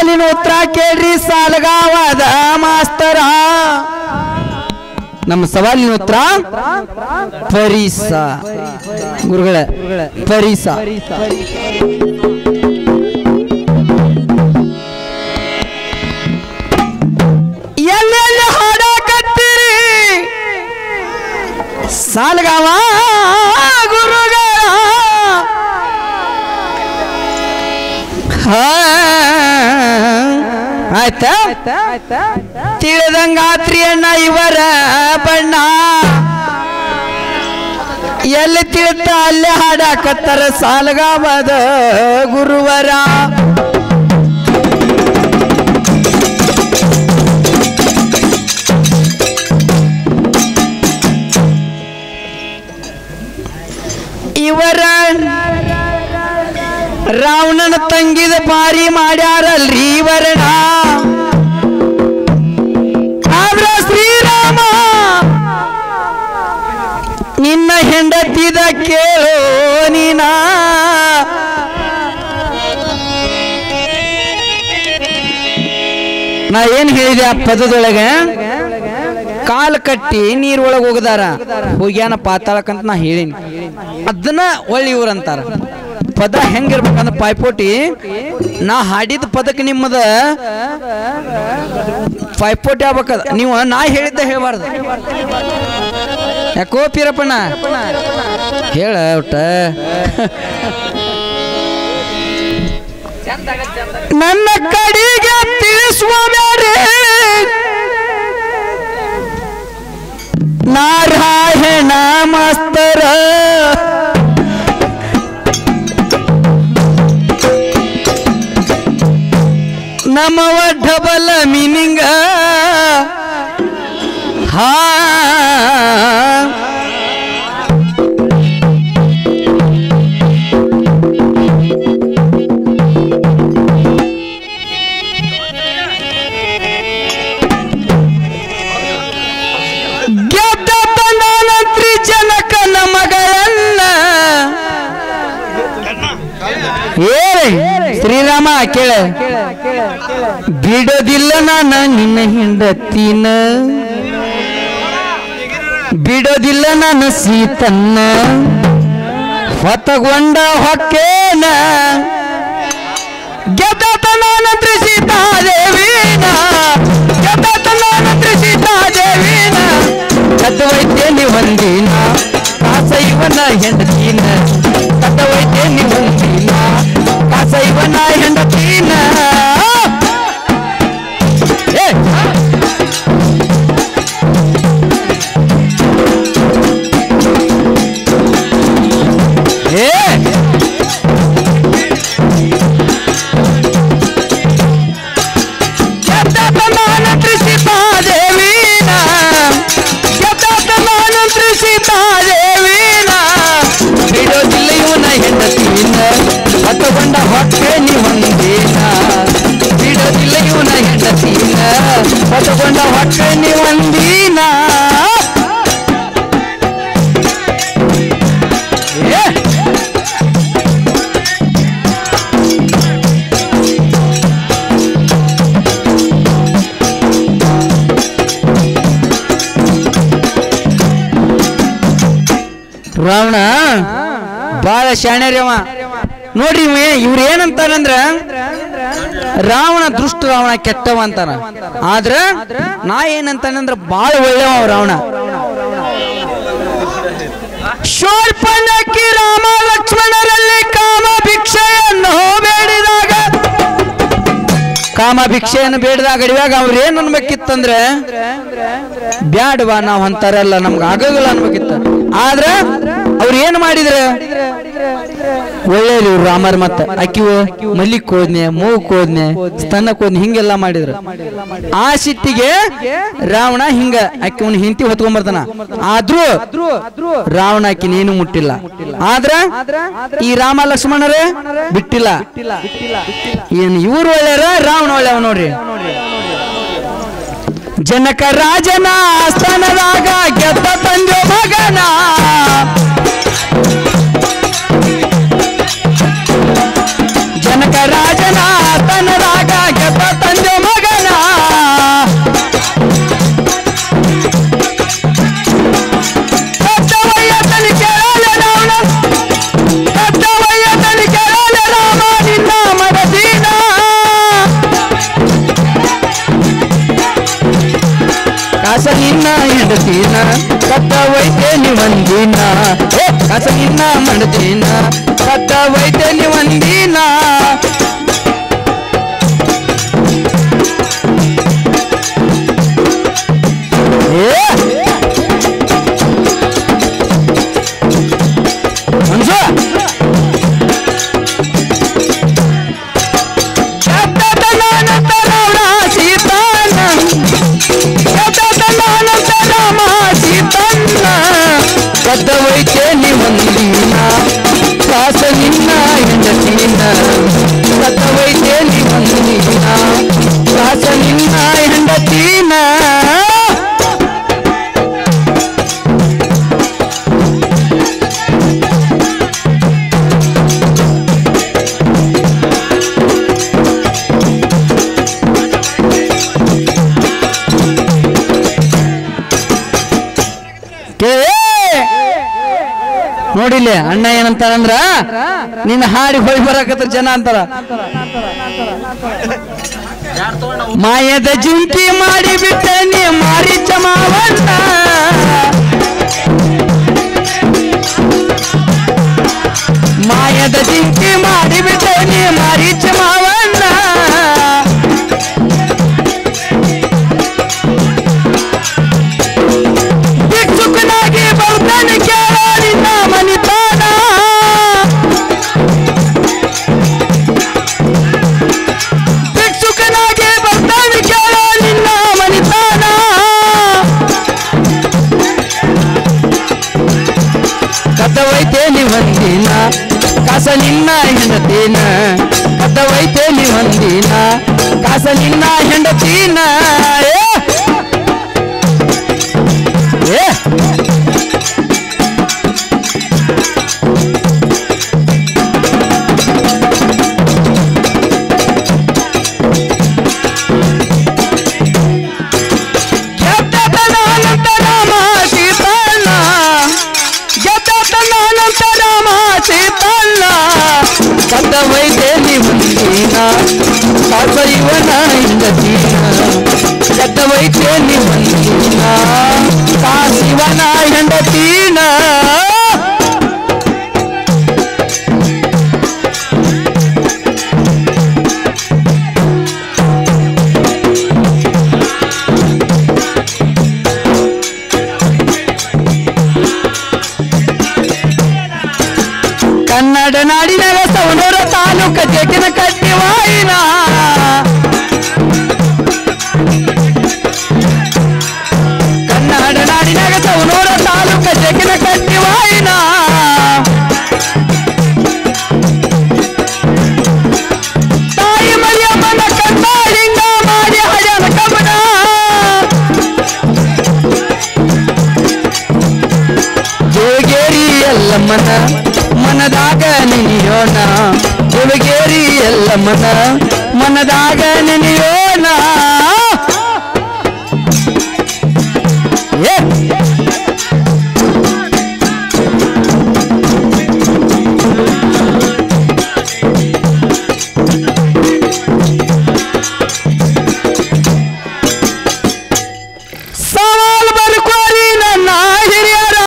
ಸವಾಲಿನ ಉತ್ತರ ಕೇಳ್ರಿ ಸಾಲಗಾವದ ಮಾಸ್ತರ ನಮ್ಮ ಸವಾಲಿನ ಉತ್ತರ ಪರಿಸ ಗುರುಗಳ ಪರಿಸ ಎಲ್ಲೆಲ್ಲಿ ಹಾಡಾಕತ್ತೀರಿ ಸಾಲಗಾವ ಗುರುಗಳ ಹಾ. ಆಯ್ತಾ ತಿಳಿದಂಗಾತ್ರಿ ಅಣ್ಣ ಇವರ ಬಣ್ಣ ಎಲ್ಲಿ ತಿಳಿತ ಅಲ್ಲೇ ಹಾಡಾಕತ್ತಾರ ಸಾಲಗಾಮದ ಗುರುವರ ಇವರ ರಾವಣನ ತಂಗಿದ ಬಾರಿ ಮಾಡ್ಯಾರಲ್ರಿ ಇವರಣ ಆದ್ರ ಶ್ರೀರಾಮ ನಿನ್ನ ಹೆಂಡತಿದ ಕೇಳೋ ನೀನ ನಾ ಏನ್ ಹೇಳಿದೆ ಆ ಪದದೊಳಗೆ ಕಾಲ್ ಕಟ್ಟಿ ನೀರೊಳಗೆ ಹೋಗದಾರ ಹೋಗ್ಯಾನ ಪಾತಾಳಕ್ಕಂತ ನಾ ಹೇಳಿನಿ ಅದನ್ನ ಒಳ್ಳೆ ಇವ್ರು ಅಂತಾರ ಪದ ಹೆಂಗಿರ್ಬೇಕಂದ್ರ ಪಾಯ್ಪೋಟಿ ನಾ ಹಾಡಿದ ಪದಕ್ಕೆ ನಿಮ್ಮದ ಪಾಯ್ಪೋಟಿ ಆಗ್ಬೇಕದ ನೀವು ನಾ ಹೇಳಿದ್ದ ಹೇಳ್ಬಾರ್ದು ಯಾಕೋ ಪೀರಪ್ಪಣ್ಣ ಹೇಳ ಒಟ್ಟ ನನ್ನ ಕಡೆಗೆ ತಿಳಿಸುವ ಬೇರೆ ನಾರಾಯಣ ಮಾಸ್ತರ ನಮ್ಮವ ಡಬಲ್ ಮೀನಿಂಗ ಹಾ ಗೆದ್ದ ತಂದಾನಂತ್ರಿ ಜನಕನ ಮಗಳನ್ನ ಏ ಶ್ರೀರಾಮ ಕೇಳ ಬಿಡೋದಿಲ್ಲ ನಾನ ನಿನ್ನ ಹೆಂಡತಿನ ಬಿಡೋದಿಲ್ಲ ನಾನು ಸೀತನ್ನ ಹೊತ್ತಗೊಂಡ ಹೊಕ್ಕೇನ ಗೆದ್ದ ತಂದಾನಂತ್ರಿ ಸೀತಾದೇವಿನ ಗೆದ್ದ ತಂದಾನಂತ್ರಿ ಸೀತಾದೇವಿನ ಕದ್ದ ವೈದ್ಯನಿ ಒಂದಿನ ಕಾಸ ಇವನ ಹೆಂಡತಿನ ಕದ್ದ ವೈದ್ಯನಿ ಒಂದಿನ ಕಾಸ ಇವನ ಹೆಂಡತಿನ ಏ ಏ ಗೆದ್ದತನಾನಂತ್ರಿ ಸೀತಾದೇವಿನ ಗೆದ್ದತನಾನಂತ್ರಿ ಸೀತಾದೇವಿನ ಬಿಡೋದಿಲ್ಲ ಇವನ ಹೆಂಡತಿನ ಹತ್ತಗೊಂಡ ಹೊಟ್ಟೆ ನೀವಂದೇನ ಬಿಡೋದಿಲ್ಲ ಇವನ ಹೆಂಡತಿನ ಹತ್ತಗೊಂಡ ಹೊಟ್ಟೆ ನೀವಂದೀನ ಏ ರಾವಣ ಬಾಳ ಶಾಣ್ಯರಿ ಅವ ನೋಡ್ರಿ ಇವ ಇವ್ರು ಏನಂತಾರಂದ್ರ ರಾವಣ ದುಷ್ಟ ರಾವಣ ಕೆಟ್ಟವ ಅಂತಾನ ಆದ್ರ ನಾ ಏನಂತಾನಂದ್ರ ಬಾಳ ಒಳ್ಳೆವ ಅವ ರಾವಣ ಶೋರ್ಪಣಕ್ಕಿ ರಾಮ ಲಕ್ಷ್ಮಣರಲ್ಲಿ ಕಾಮ ಭಿಕ್ಷೆಯನ್ನು ಬೇಡಿದಾಗ ಕಾಮ ಭಿಕ್ಷೆಯನ್ನು ಬೇಡಿದಾಗ ಅಡಿವಾಗ ಅವ್ರು ಏನ್ ಅನ್ಬೇಕಿತ್ತಂದ್ರೆ ಬ್ಯಾಡವಾ ನಾವ್ ಅಂತಾರಲ್ಲ ನಮ್ಗೆ ಆಗೋದಿಲ್ಲ ಅನ್ಬೇಕಿತ್ತ ಆದ್ರ ಅವ್ರು ಏನ್ ಮಾಡಿದ್ರ ಒಳ್ಳೇದು ರಾಮರ್ ಮತ್ತ ಅಕ್ಕಿವು ಮಲ್ಲಿಕ್ ಹೋದ್ನೆ ಮೂಗ್ ಹೋದ್ನೆ ಸ್ತನಕ್ ಹೋದ್ನೆ ಹಿಂಗೆಲ್ಲ ಮಾಡಿದ್ರ ಆ ಸಿಟ್ಟಿಗೆ ರಾವಣ ಹಿಂಗ ಅಕ್ಕಿವನ್ ಹಿಂತಿ ಹೊತ್ಕೊಂಡ್ಬರ್ತಾನ ಆದ್ರೂ ರಾವಣ ಅಕ್ಕಿ ನೀನು ಮುಟ್ಟಿಲ್ಲ ಆದ್ರ ಈ ರಾಮ ಲಕ್ಷ್ಮಣರೇ ಬಿಟ್ಟಿಲ್ಲ ಏನ್ ಇವ್ರು ಒಳ್ಳೆಯರ ರಾವಣ ಒಳ್ಳೆಯವ ನೋಡ್ರಿ ಜನಕ ರಾಜನ ಆಸ್ಥಾನದಾಗ ಗೆದ್ದ ತಂದೆ ಮಗನ ಜನಕ ರಾಜನ ಆಸ್ಥಾನದಾಗ ಗೆದ್ದ ವೈದ್ಯನಿ ಒಂದಿನ ಏ ಕಸ ನಿನ್ನ ಮಣದಿನ ಕದ್ದ ವೈದ್ಯನಿ ಒಂದಿನ ಏ ಮನ್ಸು ಶಬ್ದದನಾನಂತರವಣ ಸೀತಾನ ಶಬ್ದದನಾನಂತರ ರಾಮ ಸೀತನ್ನ ಕದ್ದ ವೈದ್ಯನಿ ಒಂದಿನ ದಾಸ ನಿನ್ನ ಹೆಂಡತಿನ ಕದ್ದ ವೈದ್ಯನಿ ಒಂದಿನ ದಾಸ ನಿನ್ನ ಹೆಂಡತಿನ ಕೇ ನೋಡಿಲ್ಲ ಅಣ್ಣ ಏನಂತಾರಂದ್ರ ನಿನ್ನ ಹಾಡಿ ಹೋಗಿ ಬರಾಕತ್ರ ಜನ ಅಂತಾರ ಮಾಯದ ಜುಂಕಿ ಮಾಡಿ ಬಿಟ್ಟ ನೀ ಮಾರಿ ಚಮಾವಣ್ಣ ಮಾಯದ ಜಿಂಕಿ ಮಾಡಿ ಬಿಟ್ಟ ನೀ ಮಾರಿ ಚಮಾವಣ್ಣ ಭಿಕ್ಷುಕನಾಗಿ ಬೌದ್ಧನ ಕೇಳ ನಿನ್ನ ಮನಿತಾನ ಭಿಕ್ಷುಕನಾಗಿ ಬೌದ್ಧನ ಕೇಳ ನಿನ್ನ ಮನಿತಾನ ಕದ್ದ ವೈತೇಲಿ ಒಂದಿನ ಕಾಸ ನಿನ್ನ ಹೆಂಡತಿನ ಕದ್ದ ವೈತೇಲಿ ಒಂದಿನ ಕಾಸ ನಿನ್ನ ಹೆಂಡತಿನ ಏ ಏ ಗೆದ್ದತನಾನಂತರಾಮ ಸೀತಣ್ಣ ಗೆದ್ದತನಾನಂತರಾಮ ಸೀತಣ್ಣ ಕದ್ದ ವೈದ್ಯನಿ ಮುಂದಿನ ಕಾಸ ಇವನ ಹೆಂಡತಿನ ಕದ್ದ ವೈದ್ಯನಿ ಮುಂದಿನ ಕಾಸಿವನ ಹೆಂಡತಿನ ಕನ್ನಡ ನಾಡಿನಾಗ ಸವಣೂರ ತಾಲೂಕ ಜಟಿನ ಕಟ್ಟಿ ವಾಯಿನ ಕನ್ನಡ ನಾಡಿನಾಗ ಸವಣೂರ ತಾಲೂಕ ಜಟಿನ ಕಟ್ಟಿ ವಾಯಿನ ತಾಯಿ ಮರಿಯಮ್ಮನ ಕಣ್ಣಾಳಿಂಗ ಮಾಡಿ ಹಜನ ಕಮನ ದೇವಗೇರಿ ಎಲ್ಲಮ್ಮನ ಮನದಾಗ ನೆನೆಯೋಣ ದೇವಗೇರಿ ಎಲ್ಲಮ್ಮನ ಮನದಾಗ ನೆನೆಯೋಣ